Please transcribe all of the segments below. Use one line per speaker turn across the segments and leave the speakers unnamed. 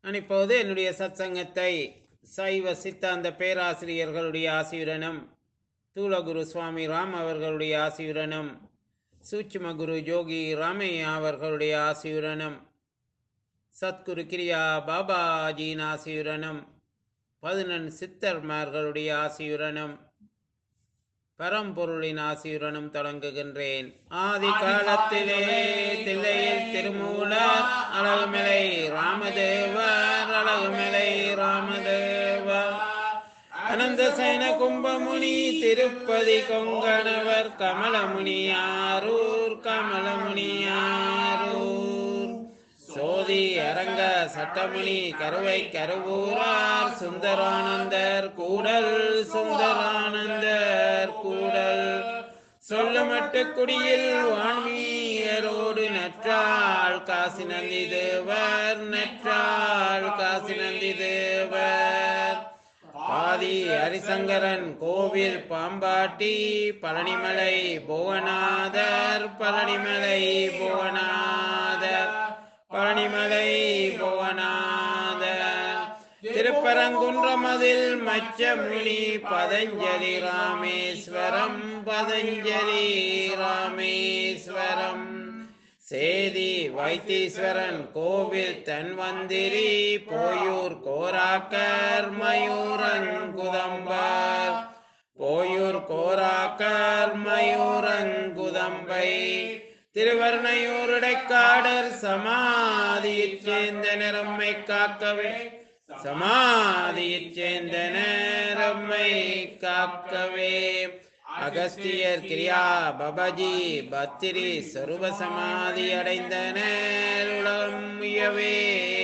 நான் இப்போது என்னுடைய சத்சங்கத்தை சைவ சித்தாந்த பேராசிரியர்களுடைய ஆசியுடனும் தூலகுரு சுவாமி ராம் அவர்களுடைய ஆசியுடனும் சூட்சும குரு ஜோகி ராமையா அவர்களுடைய ஆசியுடனும் சத்குரு கிரியா பாபாஜியின் ஆசியுடனும் பதினெண் சித்தர்மார்களுடைய ஆசியுடனும் பரம்பொருளின் ஆசியுடனும் தொடங்குகின்றேன் ஆதி காலத்திலே தில்லையில் திருமூலர் அழகுமலை ராமதேவர் அழகுமலை ராமதேவர் அனந்த சைன கும்பமுனி திருப்பதி கொங்கணவர் கமலமுனியாரூர் கமலமுனியாரூர் சோதி அரங்க சட்டமணி கருவை கருவூரார் சுந்தரானந்தர் கூடல் சுந்தரானந்தர் கூடல் சொல்லமட்டு குடியில் வான்மீயரோடு நற்றாள் காசி நந்தி தேவர் நற்றாள் காசி நந்தி தேவர் ஆதி ஹரிசங்கரன் கோவில் பாம்பாட்டி பழனிமலை புவனாதர் பழனிமலை புவனாதர் பழனிமலை புவனாதர் திருப்பரங்குன்றமதில் மச்சமுனி பதஞ்சலி ராமேஸ்வரம் பதஞ்சலி ராமேஸ்வரம் சேதி வைத்தீஸ்வரன் கோவில் தன்வந்திரி போயூர் கோராக்கர் மயூரங்குதம்பர் போயூர் கோராக்கர் மயூரங்குதம்பை திருவர்ணையூருடைக்காடர் சமாதியிற் சேர்ந்த நிறம்மை காக்கவே சமாதியிற் சேர்ந்த நேரம்மை காக்கவே அகஸ்தியர் கிரியா பபஜி பத்திரி சொருப சமாதி அடைந்தனர் உலகம் உயவே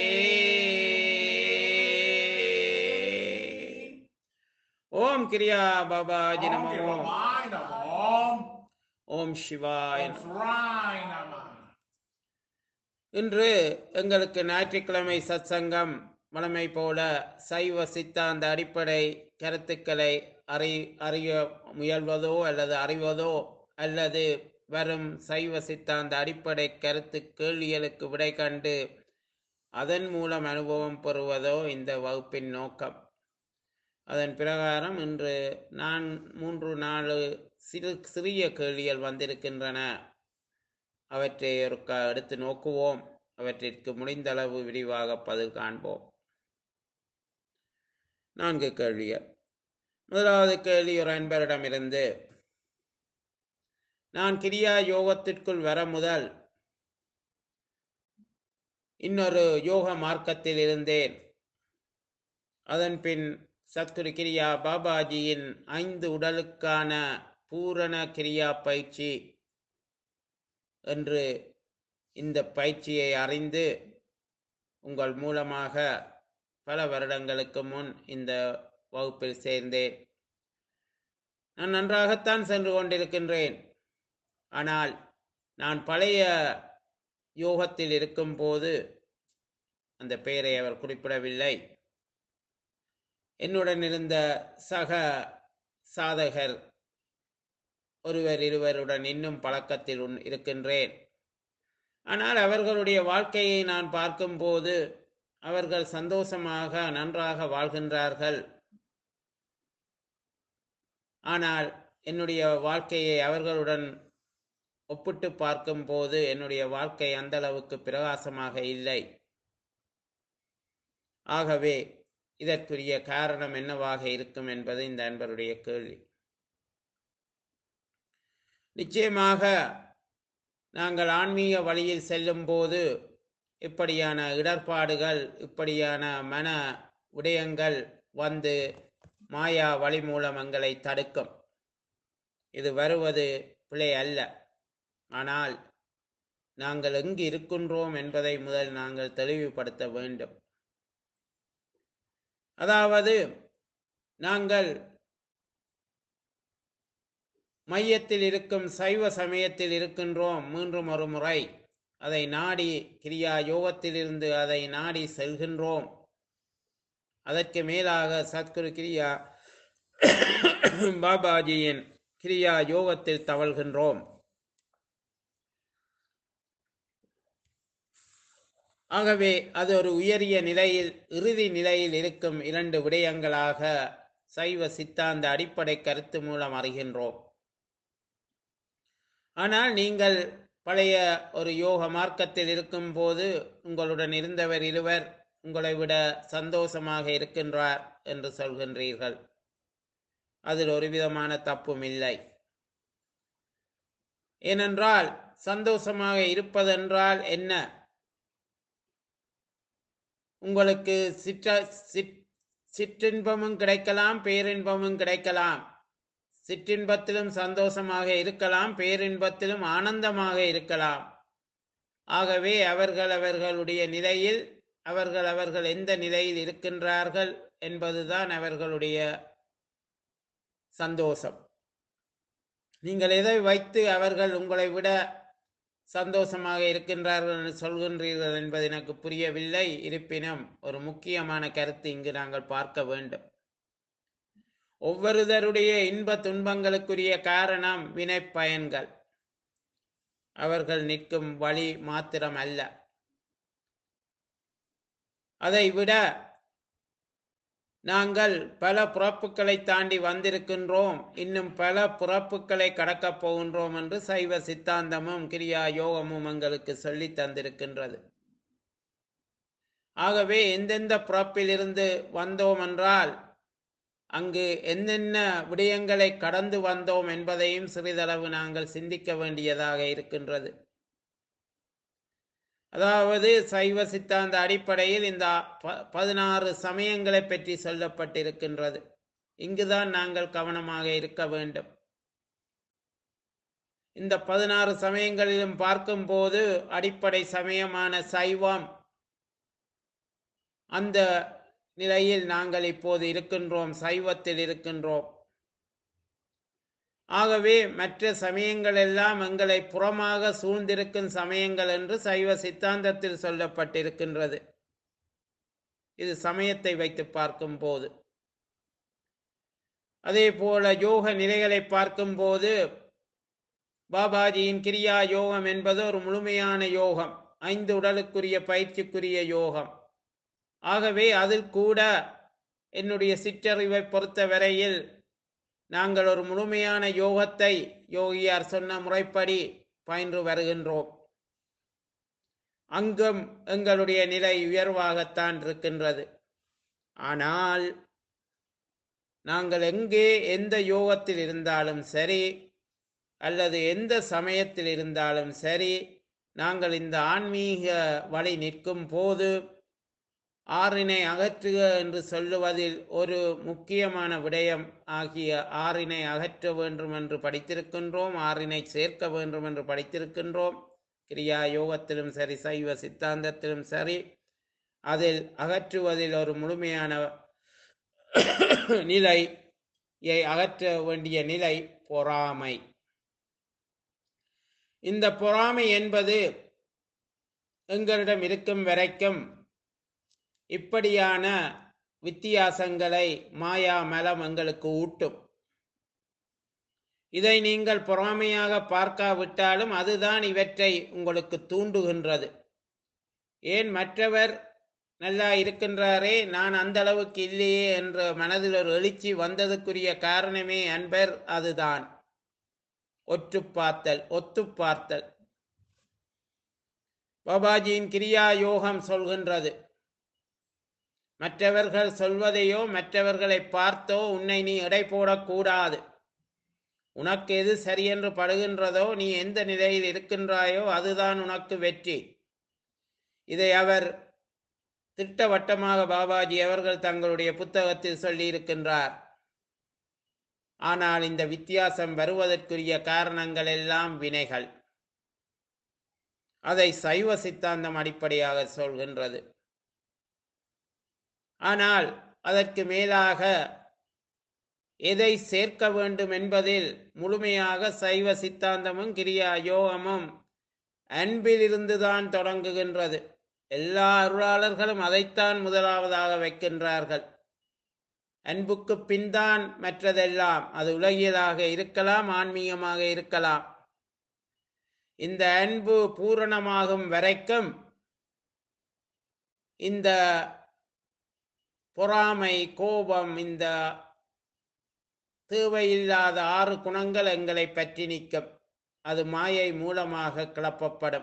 ஓம் கிரியா பாபாஜி நமோ
சிவாய நமோம்
ஓம் சிவாய
ஓம் சிவாய நம
இன்று எங்களுக்கு ஞாயிற்றுக்கிழமை சத்சங்கம் வழமை போல சைவ சித்தாந்த அடிப்படை கருத்துக்களை அறி அறிய முயல்வதோ அல்லது அறிவதோ அல்லது வரும் சைவ சித்தாந்த அடிப்படை கருத்து கேள்விகளுக்கு விடை கண்டு அதன் மூலம் அனுபவம் பெறுவதோ இந்த வகுப்பின் நோக்கம் அதன் பிரகாரம் இன்று நான் மூன்று நாலு சிறு சிறிய கேள்விகள் வந்திருக்கின்றன அவற்றை ஒரு க- எடுத்து நோக்குவோம் அவற்றிற்கு முடிந்தளவு விரிவாக பதில் காண்போம் நான்கு கேள்விகள் முதலாவது கேள்வி ஒரு அன்பரிடமிருந்து நான் கிரியா யோகத்திற்குள் வர முதல் இன்னொரு யோக மார்க்கத்தில் இருந்தேன் அதன் பின் சத்குரு கிரியா பாபாஜியின் ஐந்து உடலுக்கான பூரண கிரியா பயிற்சி என்று இந்த பயிற்சியை அறிந்து உங்கள் மூலமாக பல வருடங்களுக்கு முன் இந்த வகுப்பில் சேர்ந்தேன் நான் நன்றாகத்தான் சென்று கொண்டிருக்கின்றேன் ஆனால் நான் பழைய யோகத்தில் இருக்கும்போது அந்த பெயரை அவர் குறிப்பிடவில்லை என்னுடன் இருந்த சக சாதகர் ஒருவர் இருவருடன் இன்னும் பழக்கத்தில் உன்- இருக்கின்றேன் ஆனால் அவர்களுடைய வாழ்க்கையை நான் பார்க்கும்போது அவர்கள் சந்தோஷமாக நன்றாக வாழ்கின்றார்கள் ஆனால் என்னுடைய வாழ்க்கையை அவர்களுடன் ஒப்பிட்டு பார்க்கும்போது என்னுடைய வாழ்க்கை அந்த அளவுக்கு பிரகாசமாக இல்லை ஆகவே இதற்குரிய காரணம் என்னவாக இருக்கும் என்பது இந்த அன்பருடைய கேள்வி நிச்சயமாக நாங்கள் ஆன்மீக வழியில் செல்லும் போது இப்படியான இடர்பாடுகள் இப்படியான மன விடயங்கள் வந்து மாயா வழி மூலம் எங்களை தடுக்கும் இது வருவது பிழை அல்ல ஆனால் நாங்கள் எங்கு இருக்கின்றோம் என்பதை முதல் நாங்கள் தெளிவுபடுத்த வேண்டும் அதாவது நாங்கள் மையத்தில் இருக்கும் சைவ சமயத்தில் இருக்கின்றோம் மீண்டும் ஒரு முறை அதை நாடி கிரியா யோகத்திலிருந்து அதை நாடி செல்கின்றோம் அதற்கு மேலாக சத்குரு கிரியா பாபாஜியின் கிரியா யோகத்தில் தவழ்கின்றோம் ஆகவே அது ஒரு உயரிய நிலையில் இறுதி நிலையில் இருக்கும் இரண்டு விடயங்களாக சைவ சித்தாந்த அடிப்படை கருத்து மூலம் அறிகின்றோம் ஆனால் நீங்கள் பழைய ஒரு யோக மார்க்கத்தில் இருக்கும்போது உங்களுடன் இருந்தவர் இருவர் உங்களை விட சந்தோஷமாக இருக்கின்றார் என்று சொல்கின்றீர்கள் அதில் ஒரு விதமான தப்பும் இல்லை ஏனென்றால் சந்தோஷமாக இருப்பதென்றால் என்ன உங்களுக்கு சிற்ற சிற் சிற்றின்பமும் கிடைக்கலாம் பேரின்பமும் கிடைக்கலாம் சிற்றின்பத்திலும் சந்தோஷமாக இருக்கலாம் பேரின்பத்திலும் ஆனந்தமாக இருக்கலாம் ஆகவே அவர்கள் அவர்களுடைய நிலையில் அவர்கள் அவர்கள் எந்த நிலையில் இருக்கின்றார்கள் என்பதுதான் அவர்களுடைய சந்தோஷம் நீங்கள் எதை வைத்து அவர்கள் உங்களை விட சந்தோஷமாக இருக்கின்றார்கள் என்று சொல்கின்றீர்கள் என்பது எனக்கு புரியவில்லை இருப்பினும் ஒரு முக்கியமான கருத்து இங்கு நாங்கள் பார்க்க வேண்டும் ஒவ்வொருதருடைய இன்ப துன்பங்களுக்குரிய காரணம் வினை பயன்கள் அவர்கள் நிற்கும் வழி மாத்திரம் அல்ல அதை விட நாங்கள் பல பிறப்புகளை தாண்டி வந்திருக்கின்றோம் இன்னும் பல பிறப்புகளை கடக்கப் போகின்றோம் என்று சைவ சித்தாந்தமும் கிரியா யோகமும் எங்களுக்கு சொல்லி தந்திருக்கின்றது ஆகவே எந்தெந்த பிறப்பிலிருந்து வந்தோம் என்றால் அங்கு என்னென்ன விடயங்களை கடந்து வந்தோம் என்பதையும் சிறிதளவு நாங்கள் சிந்திக்க வேண்டியதாக இருக்கின்றது அதாவது சைவ சித்தாந்த அடிப்படையில் இந்த பதினாறு சமயங்களை பற்றி சொல்லப்பட்டிருக்கின்றது இங்குதான் நாங்கள் கவனமாக இருக்க வேண்டும் இந்த பதினாறு சமயங்களிலும் பார்க்கும்போது அடிப்படை சமயமான சைவம் அந்த நிலையில் நாங்கள் இப்போது இருக்கின்றோம் சைவத்தில் இருக்கின்றோம் ஆகவே மற்ற சமயங்கள் எல்லாம் எங்களை புறமாக சூழ்ந்திருக்கும் சமயங்கள் என்று சைவ சித்தாந்தத்தில் சொல்லப்பட்டிருக்கின்றது இது சமயத்தை வைத்து பார்க்கும் போது அதே போல யோக நிலைகளை பார்க்கும்போது பாபாஜியின் கிரியா யோகம் என்பது ஒரு முழுமையான யோகம் ஐந்து உடலுக்குரிய பயிற்சிக்குரிய யோகம் ஆகவே அதில் கூட என்னுடைய சிற்றறிவை பொறுத்த வரையில் நாங்கள் ஒரு முழுமையான யோகத்தை யோகியார் சொன்ன முறைப்படி பயின்று வருகின்றோம் அங்கும் எங்களுடைய நிலை உயர்வாகத்தான் இருக்கின்றது ஆனால் நாங்கள் எங்கே எந்த யோகத்தில் இருந்தாலும் சரி அல்லது எந்த சமயத்தில் இருந்தாலும் சரி நாங்கள் இந்த ஆன்மீக வழி நிற்கும் போது ஆறினை அகற்றுக என்று சொல்லுவதில் ஒரு முக்கியமான விடயம் ஆகிய ஆறினை அகற்ற வேண்டும் என்று படித்திருக்கின்றோம் ஆறினை சேர்க்க வேண்டும் என்று படித்திருக்கின்றோம் கிரியா யோகத்திலும் சரி சைவ சித்தாந்தத்திலும் சரி அதில் அகற்றுவதில் ஒரு முழுமையான நிலையை அகற்ற வேண்டிய நிலை பொறாமை இந்த பொறாமை என்பது எங்களிடம் இருக்கும் வரைக்கும் இப்படியான வித்தியாசங்களை மாயா மலம் எங்களுக்கு ஊட்டும் இதை நீங்கள் பொறாமையாக பார்க்காவிட்டாலும் அதுதான் இவற்றை உங்களுக்கு தூண்டுகின்றது ஏன் மற்றவர் நல்லா இருக்கின்றாரே நான் அந்த அளவுக்கு இல்லையே என்ற மனதில் ஒரு எழுச்சி வந்ததுக்குரிய காரணமே அன்பர் அதுதான் ஒற்று பார்த்தல் ஒத்து பார்த்தல் பாபாஜியின் கிரியா யோகம் சொல்கின்றது மற்றவர்கள் சொல்வதையோ மற்றவர்களை பார்த்தோ உன்னை நீ எடை போடக்கூடாது உனக்கு எது சரியென்று படுகின்றதோ நீ எந்த நிலையில் இருக்கின்றாயோ அதுதான் உனக்கு வெற்றி இதை அவர் திட்டவட்டமாக பாபாஜி அவர்கள் தங்களுடைய புத்தகத்தில் சொல்லியிருக்கின்றார் ஆனால் இந்த வித்தியாசம் வருவதற்குரிய காரணங்கள் எல்லாம் வினைகள் அதை சைவ சித்தாந்தம் அடிப்படையாக சொல்கின்றது ஆனால் அதற்கு மேலாக எதை சேர்க்க வேண்டும் என்பதில் முழுமையாக சைவ சித்தாந்தமும் கிரியா யோகமும் அன்பிலிருந்துதான் தொடங்குகின்றது எல்லா அருளாளர்களும் அதைத்தான் முதலாவதாக வைக்கின்றார்கள் அன்புக்கு பின்தான் மற்றதெல்லாம் அது உலகியலாக இருக்கலாம் ஆன்மீகமாக இருக்கலாம் இந்த அன்பு பூரணமாகும் வரைக்கும் இந்த பொறாமை கோபம் இந்த தேவையில்லாத ஆறு குணங்கள் எங்களை பற்றி நிற்கும் அது மாயை மூலமாக கிளப்பப்படும்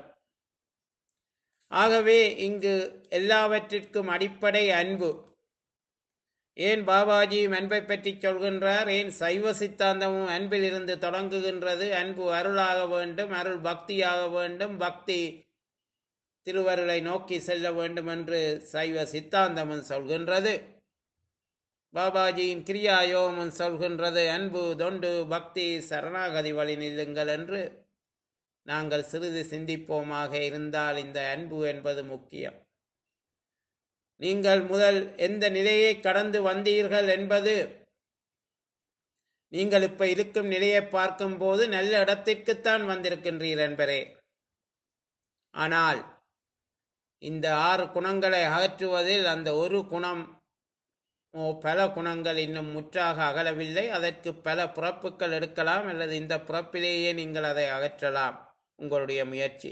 ஆகவே இங்கு எல்லாவற்றிற்கும் அடிப்படை அன்பு ஏன் பாபாஜியும் அன்பை பற்றி சொல்கின்றார் ஏன் சைவ சித்தாந்தமும் அன்பில் இருந்து தொடங்குகின்றது அன்பு அருளாக வேண்டும் அருள் பக்தியாக வேண்டும் பக்தி திருவருளை நோக்கி செல்ல வேண்டும் என்று சைவ சித்தாந்தமும் சொல்கின்றது பாபாஜியின் கிரியா யோகமும் சொல்கின்றது அன்பு தொண்டு பக்தி சரணாகதி வழி நில்லுங்கள் என்று நாங்கள் சிறிது சிந்திப்போமாக இருந்தால் இந்த அன்பு என்பது முக்கியம் நீங்கள் முதல் எந்த நிலையை கடந்து வந்தீர்கள் என்பது நீங்கள் இப்ப இருக்கும் நிலையை பார்க்கும் போது நல்ல இடத்திற்குத்தான் வந்திருக்கின்றீர் என்பரே ஆனால் இந்த ஆறு குணங்களை அகற்றுவதில் அந்த ஒரு குணம் ஓ, பல குணங்கள் இன்னும் முற்றாக அகலவில்லை அதற்கு பல பிறப்புகள் எடுக்கலாம் அல்லது இந்த பிறப்பிலேயே நீங்கள் அதை அகற்றலாம் உங்களுடைய முயற்சி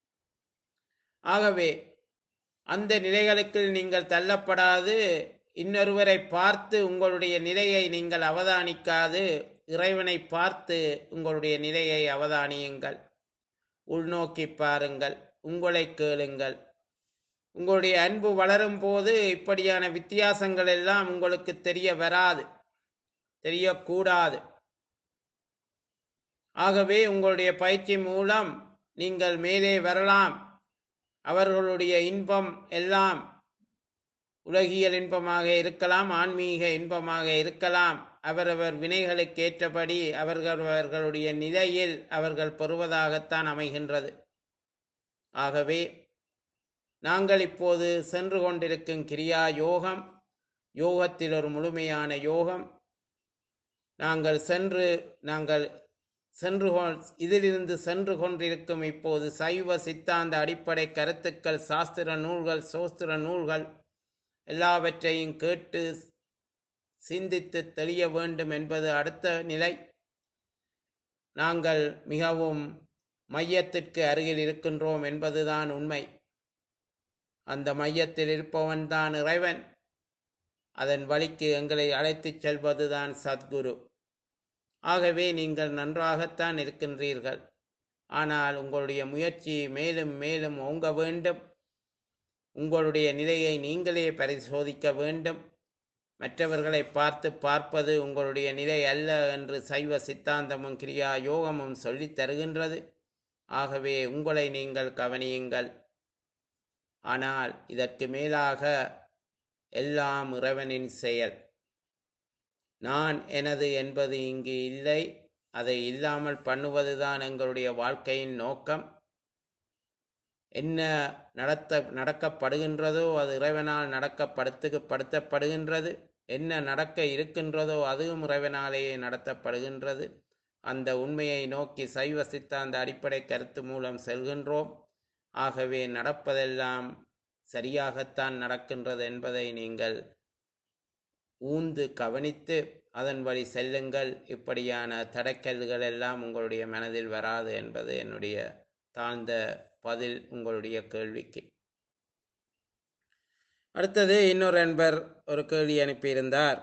ஆகவே அந்த நிலைகளுக்கு நீங்கள் தள்ளப்படாது இன்னொருவரை பார்த்து உங்களுடைய நிலையை நீங்கள் அவதானிக்காது இறைவனை பார்த்து உங்களுடைய நிலையை அவதானியுங்கள் உள்நோக்கி பாருங்கள் உங்களை கேளுங்கள் உங்களுடைய அன்பு வளரும் போது இப்படியான வித்தியாசங்கள் எல்லாம் உங்களுக்கு தெரிய வராது தெரியக்கூடாது ஆகவே உங்களுடைய பயிற்சி மூலம் நீங்கள் மேலே வரலாம் அவர்களுடைய இன்பம் எல்லாம் உலகியல் இன்பமாக இருக்கலாம் ஆன்மீக இன்பமாக இருக்கலாம் அவரவர் வினைகளுக்கு ஏற்றபடி அவர்கள் அவர்களுடைய நிலையில் அவர்கள் பெறுவதாகத்தான் அமைகின்றது ஆகவே நாங்கள் இப்போது சென்று கொண்டிருக்கும் கிரியா யோகம் யோகத்தில் ஒரு முழுமையான யோகம் நாங்கள் சென்று நாங்கள் சென்று கொ- இதிலிருந்து சென்று கொண்டிருக்கும் இப்போது சைவ சித்தாந்த அடிப்படை கருத்துக்கள் சாஸ்திர நூல்கள் சோஸ்திர நூல்கள் எல்லாவற்றையும் கேட்டு சிந்தித்து தெளிய வேண்டும் என்பது அடுத்த நிலை நாங்கள் மிகவும் மையத்திற்கு அருகில் இருக்கின்றோம் என்பதுதான் உண்மை அந்த மையத்தில் இருப்பவன் தான் இறைவன் அதன் வழிக்கு எங்களை அழைத்துச் செல்வதுதான் சத்குரு ஆகவே நீங்கள் நன்றாகத்தான் இருக்கின்றீர்கள் ஆனால் உங்களுடைய முயற்சி மேலும் மேலும் ஓங்க வேண்டும் உங்களுடைய நிலையை நீங்களே பரிசோதிக்க வேண்டும் மற்றவர்களை பார்த்து பார்ப்பது உங்களுடைய நிலை அல்ல என்று சைவ சித்தாந்தமும் கிரியா யோகமும் சொல்லித் தருகின்றது ஆகவே உங்களை நீங்கள் கவனியுங்கள் ஆனால் இதற்கு மேலாக எல்லாம் இறைவனின் செயல் நான் எனது என்பது இங்கு இல்லை அதை இல்லாமல் பண்ணுவதுதான் எங்களுடைய வாழ்க்கையின் நோக்கம் என்ன நடத்த நடக்கப்படுகின்றதோ அது இறைவனால் நடக்கப்படுத்து படுத்தப்படுகின்றது என்ன நடக்க இருக்கின்றதோ அதுவும் இறைவனாலேயே நடத்தப்படுகின்றது அந்த உண்மையை நோக்கி சைவ சித்தாந்த அடிப்படை கருத்து மூலம் செல்கின்றோம் ஆகவே நடப்பதெல்லாம் சரியாகத்தான் நடக்கின்றது என்பதை நீங்கள் ஊந்து கவனித்து அதன் வழி செல்லுங்கள் இப்படியான தடக்கல்கள் எல்லாம் உங்களுடைய மனதில் வராது என்பது என்னுடைய தாழ்ந்த பதில் உங்களுடைய கேள்விக்கு அடுத்தது இன்னொரு நண்பர் ஒரு கேள்வி அனுப்பியிருந்தார்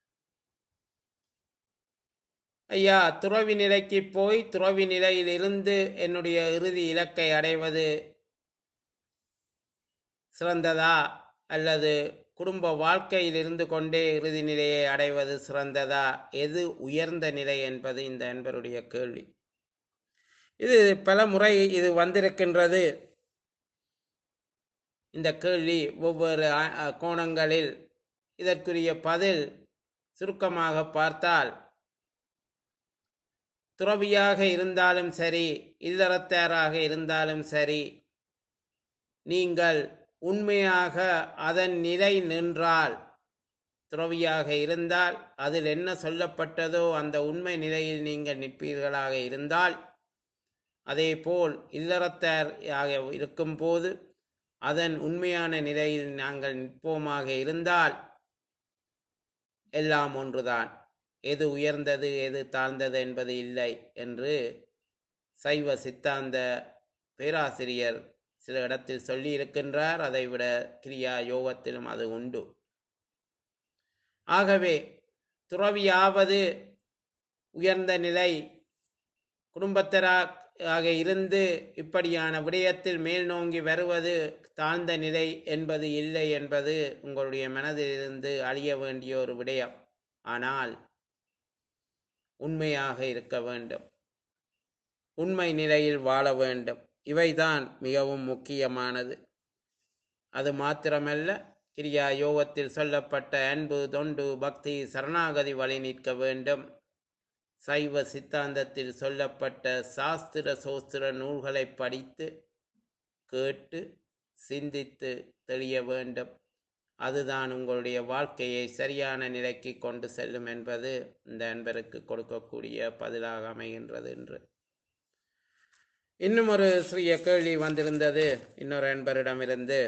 ஐயா துறவி நிலைக்கு போய் துறவி நிலையில் இருந்து என்னுடைய இறுதி இலக்கை அடைவது சிறந்ததா அல்லது குடும்ப வாழ்க்கையில் இருந்து கொண்டே இறுதி நிலையை அடைவது சிறந்ததா எது உயர்ந்த நிலை என்பது இந்த நண்பருடைய கேள்வி இது பல முறை இது வந்திருக்கின்றது இந்த கேள்வி ஒவ்வொரு அ- அ, கோணங்களில் இதற்குரிய பதில் சுருக்கமாக பார்த்தால் துறவியாக இருந்தாலும் சரி இல்லறத்தாராக இருந்தாலும் சரி நீங்கள் உண்மையாக அதன் நிலை நின்றால் துறவியாக இருந்தால் அதில் என்ன சொல்லப்பட்டதோ அந்த உண்மை நிலையில் நீங்கள் நிற்பீர்களாக இருந்தால் அதேபோல் இல்லறத்தார் ஆக இருக்கும்போது அதன் உண்மையான நிலையில் நாங்கள் நிற்போமாக இருந்தால் எல்லாம் ஒன்றுதான் எது உயர்ந்தது எது தாழ்ந்தது என்பது இல்லை என்று சைவ சித்தாந்த பேராசிரியர் சில இடத்தில் சொல்லி இருக்கின்றார் அதை விட கிரியா யோகத்திலும் அது உண்டு ஆகவே துறவியாவது உயர்ந்த நிலை குடும்பத்தராக இருந்து இப்படியான விடயத்தில் மேல் நோங்கி வருவது தாழ்ந்த நிலை என்பது இல்லை என்பது உங்களுடைய மனதிலிருந்து அழிய வேண்டிய ஒரு விடயம் ஆனால் உண்மையாக இருக்க வேண்டும் உண்மை நிலையில் வாழ வேண்டும் இவைதான் மிகவும் முக்கியமானது அது மாத்திரமல்ல கிரியா யோகத்தில் சொல்லப்பட்ட அன்பு தொண்டு பக்தி சரணாகதி வழி நிற்க வேண்டும் சைவ சித்தாந்தத்தில் சொல்லப்பட்ட சாஸ்திர சோஸ்திர நூல்களை படித்து கேட்டு சிந்தித்து தெளிய வேண்டும் அதுதான் உங்களுடைய வாழ்க்கையை சரியான நிலைக்கு கொண்டு செல்லும் என்பது இந்த அன்பருக்கு கொடுக்கக்கூடிய பதிலாக அமைகின்றது என்று இன்னும் ஒரு சிறிய கேள்வி வந்திருந்தது இன்னொரு அன்பரிடமிருந்து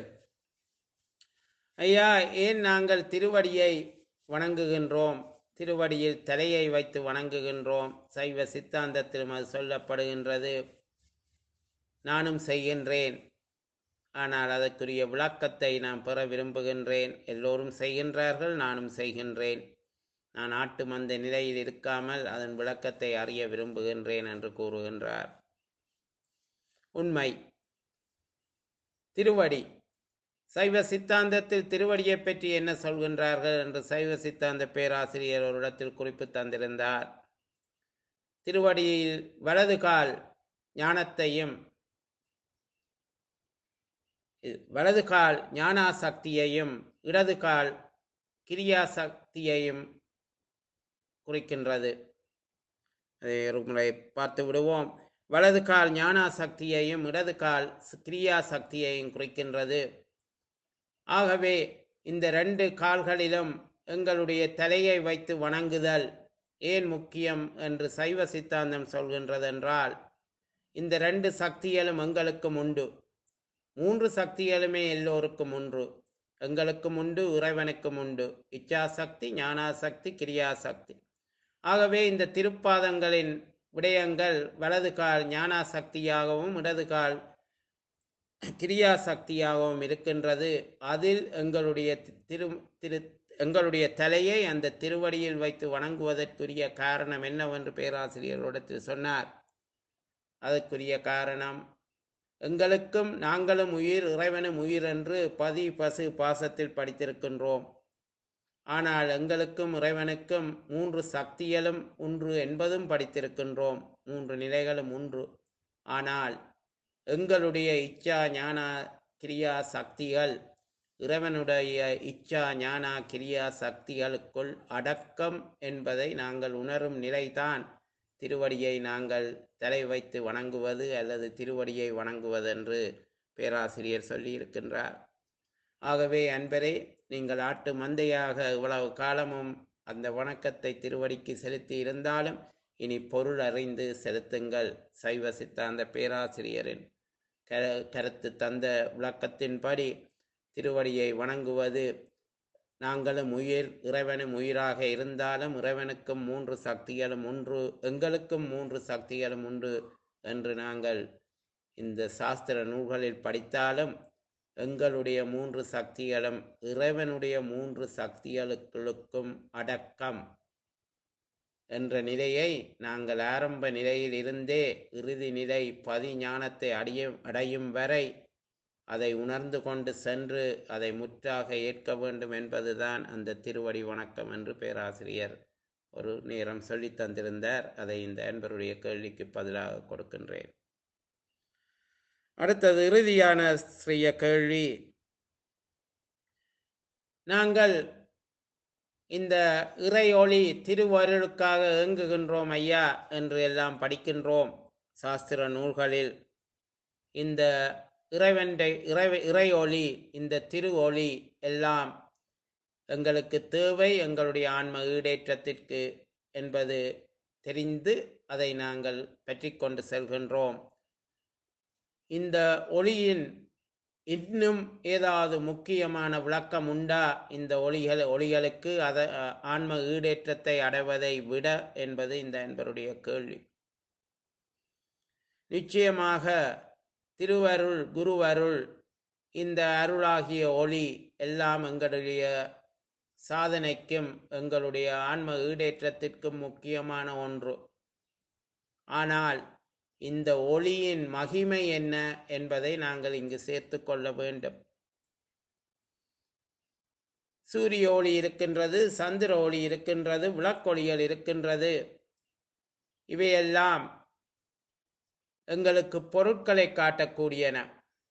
ஐயா ஏன் நாங்கள் திருவடியை வணங்குகின்றோம் திருவடியில் தலையை வைத்து வணங்குகின்றோம் சைவ சித்தாந்தத்திலும் அது சொல்லப்படுகின்றது நானும் செய்கின்றேன் ஆனால் அதற்குரிய விளக்கத்தை நான் பெற விரும்புகின்றேன் எல்லோரும் செய்கின்றார்கள் நானும் செய்கின்றேன் நான் ஆட்டு மந்த நிலையில் இருக்காமல் அதன் விளக்கத்தை அறிய விரும்புகின்றேன் என்று கூறுகின்றார் உண்மை திருவடி சைவ சித்தாந்தத்தில் திருவடியை பற்றி என்ன சொல்கின்றார்கள் என்று சைவ சித்தாந்த பேராசிரியர் ஒரு இடத்தில் குறிப்பு தந்திருந்தார் திருவடியில் வலது கால் ஞானத்தையும் வலது கால் ஞானாசக்தியையும் இடது கால் கிரியா சக்தியையும் குறிக்கின்றது அதை ஒரு முறை பார்த்து விடுவோம் வலது கால் ஞானாசக்தியையும் இடது கால் கிரியா சக்தியையும் குறிக்கின்றது ஆகவே இந்த ரெண்டு கால்களிலும் எங்களுடைய தலையை வைத்து வணங்குதல் ஏன் முக்கியம் என்று சைவ சித்தாந்தம் சொல்கின்றதென்றால் இந்த ரெண்டு சக்திகளும் எங்களுக்கும் உண்டு மூன்று சக்திகளுமே எல்லோருக்கும் உண்டு எங்களுக்கும் உண்டு இறைவனுக்கும் உண்டு இச்சாசக்தி ஞானாசக்தி கிரியாசக்தி ஆகவே இந்த திருப்பாதங்களின் விடயங்கள் வலது கால் ஞானாசக்தியாகவும் இடது கால் கிரியா சக்தியாகவும் இருக்கின்றது அதில் எங்களுடைய திரு திரு எங்களுடைய தலையை அந்த திருவடியில் வைத்து வணங்குவதற்குரிய காரணம் என்னவென்று பேராசிரியர்களிடத்தில் சொன்னார் அதற்குரிய காரணம் எங்களுக்கும் நாங்களும் உயிர் இறைவனும் உயிர் என்று பதி பசு பாசத்தில் படித்திருக்கின்றோம் ஆனால் எங்களுக்கும் இறைவனுக்கும் மூன்று சக்திகளும் ஒன்று என்பதும் படித்திருக்கின்றோம் மூன்று நிலைகளும் ஒன்று ஆனால் எங்களுடைய இச்சா ஞான கிரியா சக்திகள் இறைவனுடைய இச்சா ஞானா கிரியா சக்திகளுக்குள் அடக்கம் என்பதை நாங்கள் உணரும் நிலைதான் திருவடியை நாங்கள் தலை வைத்து வணங்குவது அல்லது திருவடியை வணங்குவது என்று பேராசிரியர் சொல்லியிருக்கின்றார் ஆகவே அன்பரே நீங்கள் ஆட்டு மந்தையாக இவ்வளவு காலமும் அந்த வணக்கத்தை திருவடிக்கு செலுத்தி இருந்தாலும் இனி பொருள் அறிந்து செலுத்துங்கள் சைவ சித்தாந்த பேராசிரியரின் கர கருத்து தந்த விளக்கத்தின்படி திருவடியை வணங்குவது நாங்களும் உயிர் இறைவனும் உயிராக இருந்தாலும் இறைவனுக்கும் மூன்று சக்திகளும் ஒன்று எங்களுக்கும் மூன்று சக்திகளும் உண்டு என்று நாங்கள் இந்த சாஸ்திர நூல்களில் படித்தாலும் எங்களுடைய மூன்று சக்திகளும் இறைவனுடைய மூன்று சக்திகளுக்கும் அடக்கம் என்ற நிலையை நாங்கள் ஆரம்ப நிலையில் இருந்தே இறுதி நிலை பதி ஞானத்தை அடைய அடையும் வரை அதை உணர்ந்து கொண்டு சென்று அதை முற்றாக ஏற்க வேண்டும் என்பதுதான் அந்த திருவடி வணக்கம் என்று பேராசிரியர் ஒரு நேரம் சொல்லி தந்திருந்தார் அதை இந்த அன்பருடைய கேள்விக்கு பதிலாக கொடுக்கின்றேன் அடுத்தது இறுதியான ஸ்ரீய கேள்வி நாங்கள் இந்த இறையொளி திருவருளுக்காக ஏங்குகின்றோம் ஐயா என்று எல்லாம் படிக்கின்றோம் சாஸ்திர நூல்களில் இந்த இறைவன்றை இறை இறையொளி இந்த திரு ஒளி எல்லாம் எங்களுக்கு தேவை எங்களுடைய ஆன்ம ஈடேற்றத்திற்கு என்பது தெரிந்து அதை நாங்கள் பற்றி கொண்டு செல்கின்றோம் இந்த ஒளியின் இன்னும் ஏதாவது முக்கியமான விளக்கம் உண்டா இந்த ஒளிகள் ஒளிகளுக்கு அத ஆன்ம ஈடேற்றத்தை அடைவதை விட என்பது இந்த என்பருடைய கேள்வி நிச்சயமாக திருவருள் குருவருள் இந்த அருளாகிய ஒளி எல்லாம் எங்களுடைய சாதனைக்கும் எங்களுடைய ஆன்ம ஈடேற்றத்திற்கும் முக்கியமான ஒன்று ஆனால் இந்த ஒளியின் மகிமை என்ன என்பதை நாங்கள் இங்கு சேர்த்து கொள்ள வேண்டும் சூரிய ஒளி இருக்கின்றது சந்திர ஒளி இருக்கின்றது விளக்கொளிகள் இருக்கின்றது இவையெல்லாம் எங்களுக்கு பொருட்களை காட்டக்கூடியன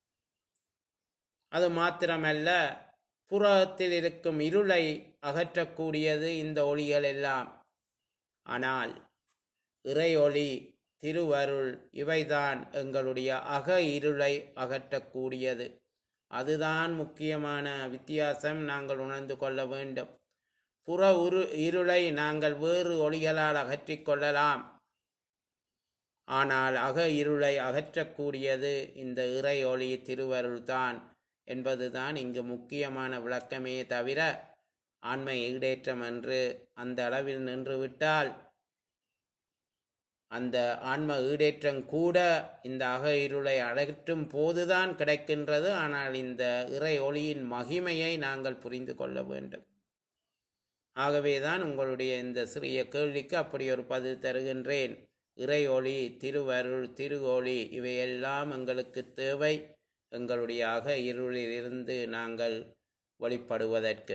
அது மாத்திரமல்ல புறத்தில் இருக்கும் இருளை அகற்றக்கூடியது இந்த ஒளிகள் எல்லாம் ஆனால் இறை ஒளி திருவருள் இவைதான் எங்களுடைய அக இருளை அகற்றக்கூடியது அதுதான் முக்கியமான வித்தியாசம் நாங்கள் உணர்ந்து கொள்ள வேண்டும் புற உரு இருளை நாங்கள் வேறு ஒளிகளால் அகற்றிக் கொள்ளலாம் ஆனால் அக இருளை அகற்றக்கூடியது இந்த இறை ஒளி திருவருள்தான் என்பதுதான் இங்கு முக்கியமான விளக்கமே தவிர ஆண்மை ஈடேற்றம் என்று அந்த அளவில் நின்றுவிட்டால் அந்த ஆன்ம ஈடேற்றம் கூட இந்த அக இருளை அகற்றும் போதுதான் கிடைக்கின்றது ஆனால் இந்த இறை ஒளியின் மகிமையை நாங்கள் புரிந்து கொள்ள வேண்டும் ஆகவேதான் உங்களுடைய இந்த சிறிய கேள்விக்கு அப்படி ஒரு பதில் தருகின்றேன் இறை ஒளி திருவருள் திரு ஒளி இவையெல்லாம் எங்களுக்கு தேவை எங்களுடைய அக இருளிலிருந்து நாங்கள் வழிபடுவதற்கு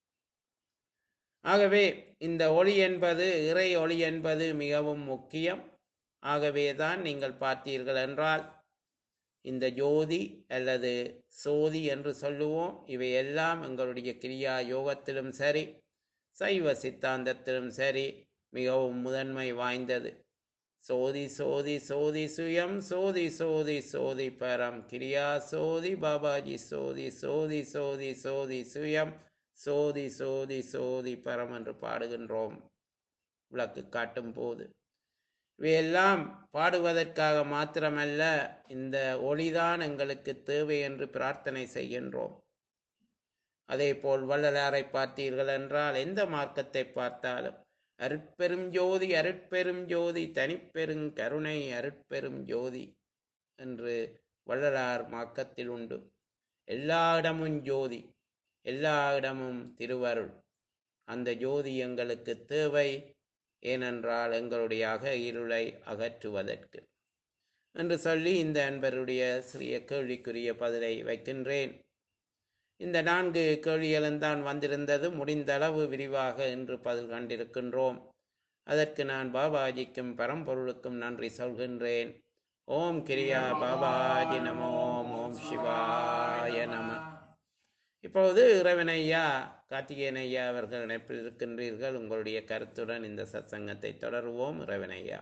ஆகவே இந்த ஒளி என்பது இறை ஒளி என்பது மிகவும் முக்கியம் ஆகவேதான் நீங்கள் பார்த்தீர்கள் என்றால் இந்த ஜோதி அல்லது சோதி என்று சொல்லுவோம் இவையெல்லாம் எங்களுடைய கிரியா யோகத்திலும் சரி சைவ சித்தாந்தத்திலும் சரி மிகவும் முதன்மை வாய்ந்தது சோதி சோதி சோதி சுயம் சோதி சோதி சோதி பரம் கிரியா சோதி பாபாஜி சோதி சோதி சோதி சோதி சுயம் சோதி சோதி சோதி பரம் என்று பாடுகின்றோம் விளக்கு காட்டும் போது இவையெல்லாம் பாடுவதற்காக மாத்திரமல்ல இந்த ஒளிதான் எங்களுக்கு தேவை என்று பிரார்த்தனை செய்கின்றோம் அதே போல் வள்ளலாரை பார்த்தீர்கள் என்றால் எந்த மார்க்கத்தை பார்த்தாலும் அருட்பெரும் ஜோதி அருட்பெரும் ஜோதி தனிப்பெரும் கருணை அருட்பெரும் ஜோதி என்று வள்ளலார் மார்க்கத்தில் உண்டு எல்லா இடமும் ஜோதி எல்லா இடமும் திருவருள் அந்த ஜோதி எங்களுக்கு தேவை ஏனென்றால் எங்களுடைய அக இருளை அகற்றுவதற்கு என்று சொல்லி இந்த அன்பருடைய சிறிய கேள்விக்குரிய பதிலை வைக்கின்றேன் இந்த நான்கு கேள்விகளும் தான் வந்திருந்தது முடிந்த அளவு விரிவாக இன்று பதில் கண்டிருக்கின்றோம் அதற்கு நான் பாபாஜிக்கும் பரம்பொருளுக்கும் நன்றி சொல்கின்றேன் ஓம் கிரியா பாபாஜி நம ஓம் ஓம் சிவாய நம இப்பொழுது இறைவன் ஐயா கார்த்திகேயன் ஐயா அவர்கள் இணைப்பில் இருக்கின்றீர்கள் உங்களுடைய கருத்துடன் இந்த சத்சங்கத்தை தொடருவோம் இறைவன் ஐயா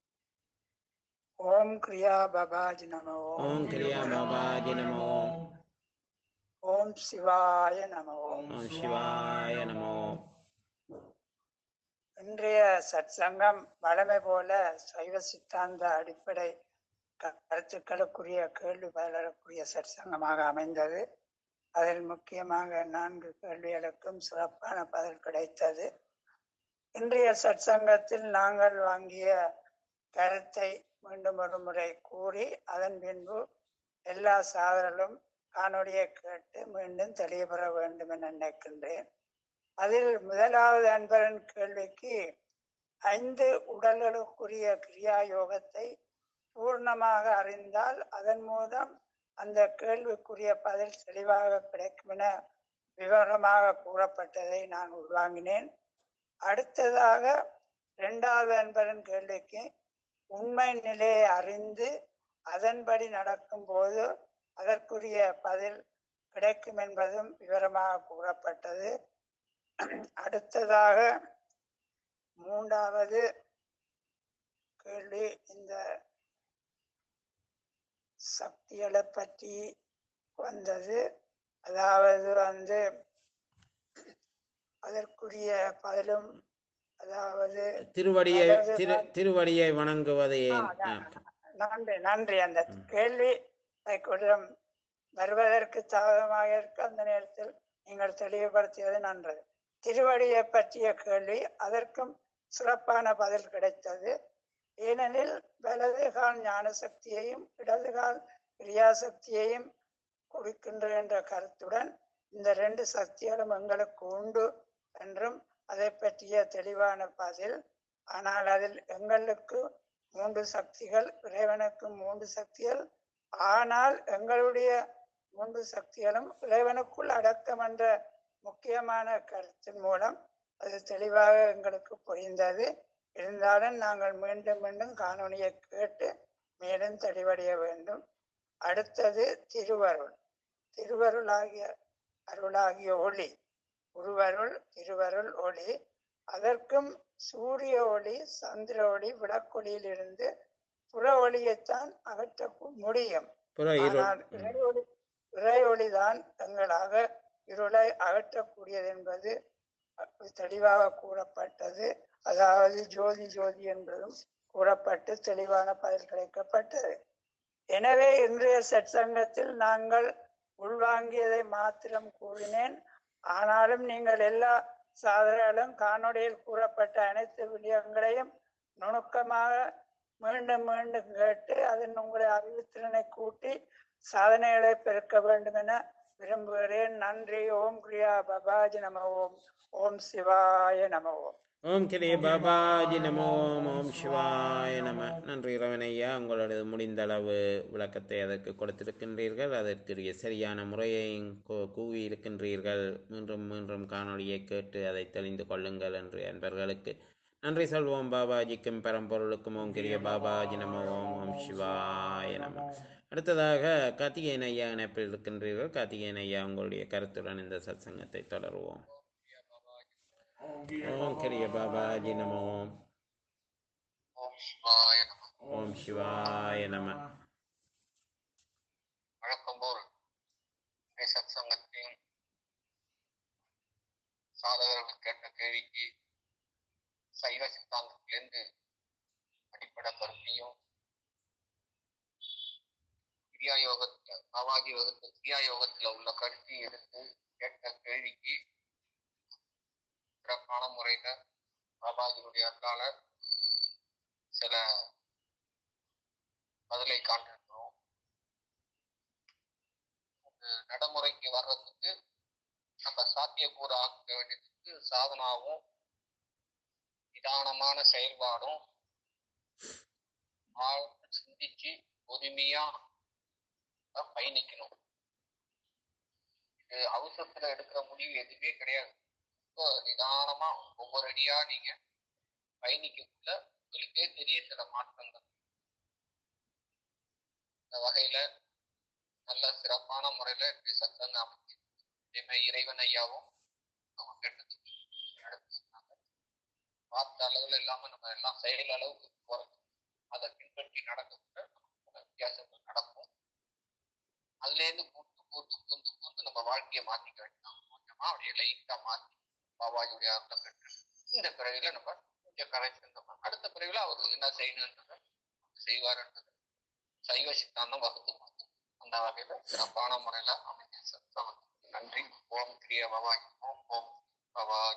ஓம் கிரியா பாபாஜி நம
ஓம் கிரியா பாபாஜி நம ஓம்
ஓம் சிவாய நம ஓம்
ஓம் சிவாய நம ஓம்
இன்றைய சத்சங்கம் வழமை போல சைவ சித்தாந்த அடிப்படை க- கருத்துக்களுக்குரிய கேள்வி பதிலக்கூடிய சத்சங்கமாக அமைந்தது அதில் முக்கியமாக நான்கு கேள்விகளுக்கும் சிறப்பான பதில் கிடைத்தது இன்றைய சத்சங்கத்தில் நாங்கள் வாங்கிய கருத்தை மீண்டும் ஒரு முறை கூறி அதன் பின்பு எல்லா சாதனர்களும் காணொளியை கேட்டு மீண்டும் தெளிவுபெற வேண்டும் என நினைக்கின்றேன் அதில் முதலாவது அன்பரின் கேள்விக்கு ஐந்து உடல்களுக்குரிய கிரியா யோகத்தை பூர்ணமாக அறிந்தால் அதன் மூலம் அந்த கேள்விக்குரிய பதில் தெளிவாக கிடைக்கும் என விவரமாக கூறப்பட்டதை நான் உள்வாங்கினேன் அடுத்ததாக இரண்டாவது அன்பரின் கேள்விக்கு உண்மை நிலையை அறிந்து அதன்படி நடக்கும் போது அதற்குரிய பதில் கிடைக்கும் என்பதும் விவரமாக கூறப்பட்டது அடுத்ததாக மூன்றாவது கேள்வி இந்த சக்திகளை பற்றி வந்தது அதாவது வந்து அதற்குரிய பதிலும் அதாவது
திருவடியை
அதாவது
திரு திருவடியை வணங்குவது ஏன்
ஆ,
ஆ,
நன்றி நன்றி அந்த
ம்.
கேள்வி கொஞ்சம் வருவதற்கு தாமதமாக இருக்க அந்த நேரத்தில் நீங்கள் தெளிவுபடுத்தியது நன்றது திருவடியை பற்றிய கேள்வி அதற்கும் சிறப்பான பதில் கிடைத்தது ஏனெனில் வலது கால் ஞான சக்தியையும் இடது கால் கிரியாசக்தியையும் கொடுக்கின்ற என்ற கருத்துடன் இந்த ரெண்டு சக்திகளும் எங்களுக்கு உண்டு என்றும் அதை பற்றிய தெளிவான பதில் ஆனால் அதில் எங்களுக்கு மூன்று சக்திகள் இறைவனுக்கு மூன்று சக்திகள் ஆனால் எங்களுடைய மூன்று சக்திகளும் இறைவனுக்குள் அடக்கம் என்ற முக்கியமான கருத்தின் மூலம் அது தெளிவாக எங்களுக்கு புரிந்தது இருந்தாலும் நாங்கள் மீண்டும் மீண்டும் காணொளியை கேட்டு மேலும் தெளிவடைய வேண்டும் அடுத்தது திருவருள் திருவருளாகிய அருளாகிய ஒளி உருவருள் திருவருள் ஒளி அதற்கும் சூரிய ஒளி சந்திர ஒளி விளக்கொளியிலிருந்து புற ஒளியைத்தான் அகற்ற முடியும்
புற இருள்
ஆனால்
ம்.
இறையொளி இறையொளிதான் எங்களாக இருளை அகற்றக்கூடியது என்பது அஹ், தெளிவாக கூறப்பட்டது அதாவது ஜோதி ஜோதி என்பதும் கூறப்பட்டு தெளிவான பதில் கிடைக்கப்பட்டது எனவே இன்றைய சற்சங்கத்தில் நாங்கள் உள்வாங்கியதை மாத்திரம் கூறினேன் ஆனாலும் நீங்கள் எல்லா சாதனைகளும் காணொளியில் கூறப்பட்ட அனைத்து விடயங்களையும் நுணுக்கமாக மீண்டும் மீண்டும் கேட்டு அதன் உங்களுடைய அறிவுத்திறனை கூட்டி சாதனைகளை பெருக்க வேண்டும் என விரும்புகிறேன் நன்றி ஓம் கிரியா பபாஜி நம ஓம் ஓம் சிவாய நம ஓம்
ஓம் கிரிய பாபாஜி நமோ ஓம் ஓம் சிவாய நம நன்றி ரவணையா உங்களோட முடிந்த அளவு விளக்கத்தை அதற்கு கொடுத்திருக்கின்றீர்கள் அதற்குரிய சரியான முறையையும் கூ- கூவி இருக்கின்றீர்கள் மீண்டும் மீண்டும் காணொளியை கேட்டு அதை தெளிந்து கொள்ளுங்கள் என்று அன்பர்களுக்கு நன்றி சொல்வோம் பாபாஜிக்கும் பரம்பொருளுக்கும் ஓம் கிரிய பாபாஜி நமோ ஓம் ஓம் சிவாய நம அடுத்ததாக கார்த்திகேயன் ஐயா இணைப்பில் இருக்கின்றீர்கள் கார்த்திகேயன் ஐயா உங்களுடைய கருத்துடன் இந்த சத்சங்கத்தை தொடருவோம் ஓம் கிரிய பாபாஜி நமோ ஓம்
ஓம் சிவாய நம
ஓம் சிவாய நம
வழக்கம் போல் சத் சங்கத்தின் சாதகர்கள் கேட்ட கேள்விக்கு சைவ சித்தாந்தத்திலிருந்து அடிப்படை கருத்தையும் கிரியா யோகத்துல பாபாஜி வகுத்த கிரியா யோகத்துல உள்ள கருத்தையும் எடுத்து கேட்ட கேள்விக்கு சிறப்பான முறையில பாபாஜியுடைய அருளால சில பதிலை காண்பிக்கிறோம் அது நடைமுறைக்கு வர்றதுக்கு நம்ம சாத்தியக்கூறு ஆக்க வேண்டியதுக்கு சாதனாவும் நிதானமான செயல்பாடும் ஆழ்ந்து சிந்திச்சு பொறுமையா தான் பயணிக்கணும் இது அவசரத்துல எடுக்கிற முடிவு எதுவுமே கிடையாது ரொம்ப நிதானமா ஒவ்வொரு அடியா நீங்க பயணிக்கக்குள்ள உங்களுக்கே தெரிய சில மாற்றங்கள் இந்த வகையில நல்ல சிறப்பான முறையில இப்படி சத்தங்க அமைச்சு அதே மாதிரி இறைவன் ஐயாவும் அவங்க கேட்டதுக்கு எடுத்து சொன்னாங்க பார்த்த அளவுல இல்லாம நம்ம எல்லாம் செயல் அளவுக்கு போறது அதை பின்பற்றி நடக்கக்கூட நமக்கு பல வித்தியாசங்கள் நடக்கும் அதுல இருந்து கூட்டு கூட்டு கூந்து கூந்து நம்ம வாழ்க்கையை மாத்திக்க வேண்டாம் கொஞ்சமா அப்படியே லைட்டா மாத்தி பாபாஜியுடைய அருளை பெற்று இந்த பிறவில நம்ம கொஞ்சம் கரெக்ஷன் நம்ம அடுத்த பிறவில அவர் என்ன செய்யணுன்றத செய்வாருன்றது சைவ சித்தாந்தம் வகுத்து கொடுக்கும் அந்த வகையில சிறப்பான முறையில அமைஞ்ச சத்தம் நன்றி ஓம் கிரிய பவாய் ஓம் ஓம் பவாய்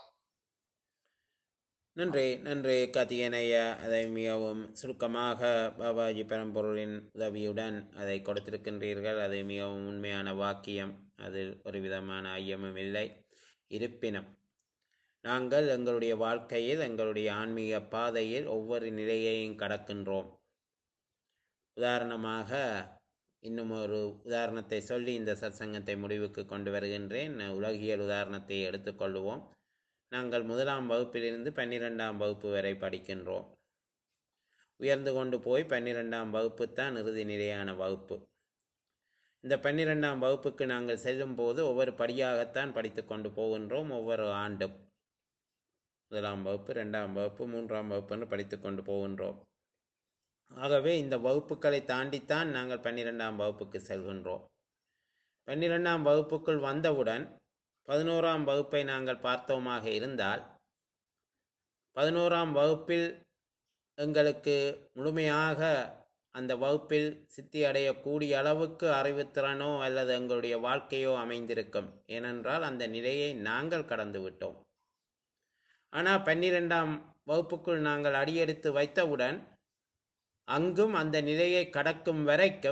நன்றி நன்றி கார்த்திகேயன் ஐயா அதை மிகவும் சுருக்கமாக பாபாஜி பரம்பொருளின் உதவியுடன் அதை கொடுத்திருக்கின்றீர்கள் அது மிகவும் உண்மையான வாக்கியம் அதில் ஒரு விதமான ஐயமும் இல்லை இருப்பினும் நாங்கள் எங்களுடைய வாழ்க்கையில் எங்களுடைய ஆன்மீக பாதையில் ஒவ்வொரு நிலையையும் கடக்கின்றோம் உதாரணமாக இன்னும் ஒரு உதாரணத்தை சொல்லி இந்த சத்சங்கத்தை முடிவுக்கு கொண்டு வருகின்றேன் உலகியல் உதாரணத்தை எடுத்துக்கொள்வோம் நாங்கள் முதலாம் வகுப்பிலிருந்து பன்னிரெண்டாம் வகுப்பு வரை படிக்கின்றோம் உயர்ந்து கொண்டு போய் பன்னிரெண்டாம் வகுப்பு தான் இறுதி நிலையான வகுப்பு இந்த பன்னிரெண்டாம் வகுப்புக்கு நாங்கள் செல்லும் போது ஒவ்வொரு படியாகத்தான் படித்து கொண்டு போகின்றோம் ஒவ்வொரு ஆண்டும் முதலாம் வகுப்பு ரெண்டாம் வகுப்பு மூன்றாம் வகுப்பு என்று படித்து கொண்டு போகின்றோம் ஆகவே இந்த வகுப்புகளை தாண்டித்தான் நாங்கள் பன்னிரெண்டாம் வகுப்புக்கு செல்கின்றோம் பன்னிரெண்டாம் வகுப்புக்குள் வந்தவுடன் பதினோராம் வகுப்பை நாங்கள் பார்த்தோமாக இருந்தால் பதினோராம் வகுப்பில் எங்களுக்கு முழுமையாக அந்த வகுப்பில் சித்தி அடையக்கூடிய அளவுக்கு அறிவுத்திறனோ அல்லது எங்களுடைய வாழ்க்கையோ அமைந்திருக்கும் ஏனென்றால் அந்த நிலையை நாங்கள் கடந்து விட்டோம் ஆனால் பன்னிரெண்டாம் வகுப்புக்குள் நாங்கள் அடியெடுத்து வைத்தவுடன் அங்கும் அந்த நிலையை கடக்கும் வரைக்கும்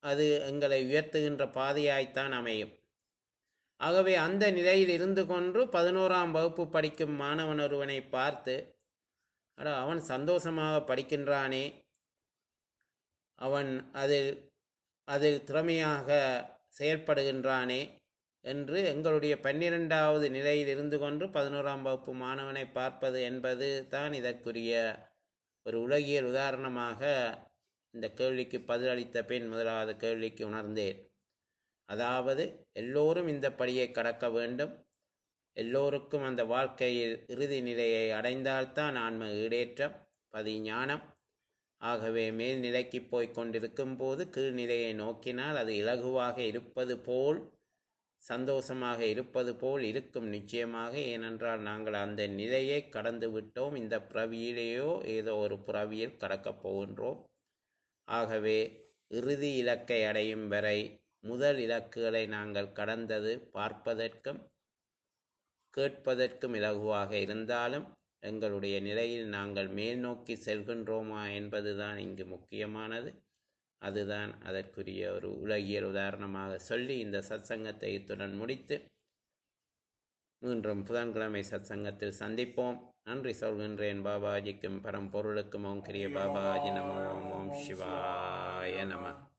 அது எங்களை உயர்த்துகின்ற பாதையாய்த்தான் அமையும் ஆகவே அந்த நிலையில் இருந்து கொண்டு பதினோராம் வகுப்பு படிக்கும் மாணவன் ஒருவனை பார்த்து அட அவன் சந்தோஷமாக படிக்கின்றானே அவன் அதில் அதில் திறமையாக செயல்படுகின்றானே என்று எங்களுடைய பன்னிரெண்டாவது நிலையில் இருந்து கொண்டு பதினோராம் வகுப்பு மாணவனை பார்ப்பது என்பது தான் இதற்குரிய ஒரு உலகியல் உதாரணமாக இந்த கேள்விக்கு பதிலளித்த பின் முதலாவது கேள்விக்கு உணர்ந்தேன் அதாவது எல்லோரும் இந்த படியை கடக்க வேண்டும் எல்லோருக்கும் அந்த வாழ்க்கையில் இறுதி நிலையை அடைந்தால்தான் ஆன்ம ஈடேற்றம் பதி ஞானம் ஆகவே மேல்நிலைக்கு போய் கொண்டிருக்கும் போது கீழ்நிலையை நோக்கினால் அது இலகுவாக இருப்பது போல் சந்தோஷமாக இருப்பது போல் இருக்கும் நிச்சயமாக ஏனென்றால் நாங்கள் அந்த நிலையை கடந்து விட்டோம் இந்த பிறவியிலேயோ ஏதோ ஒரு பிறவியில் கடக்கப் போகின்றோம் ஆகவே இறுதி இலக்கை அடையும் வரை முதல் இலக்குகளை நாங்கள் கடந்தது பார்ப்பதற்கும் கேட்பதற்கும் இலகுவாக இருந்தாலும் எங்களுடைய நிலையில் நாங்கள் மேல் நோக்கி செல்கின்றோமா என்பதுதான் இங்கு முக்கியமானது அதுதான் அதற்குரிய ஒரு உலகியல் உதாரணமாக சொல்லி இந்த சத்சங்கத்தை இத்துடன் முடித்து மீண்டும் புதன்கிழமை சத்சங்கத்தில் சந்திப்போம் நன்றி சொல்கின்றேன் பாபாஜிக்கும் பரம்பொருளுக்கும் ஓம் கிரிய பாபாஜி நமோ ஓம் சிவாய நம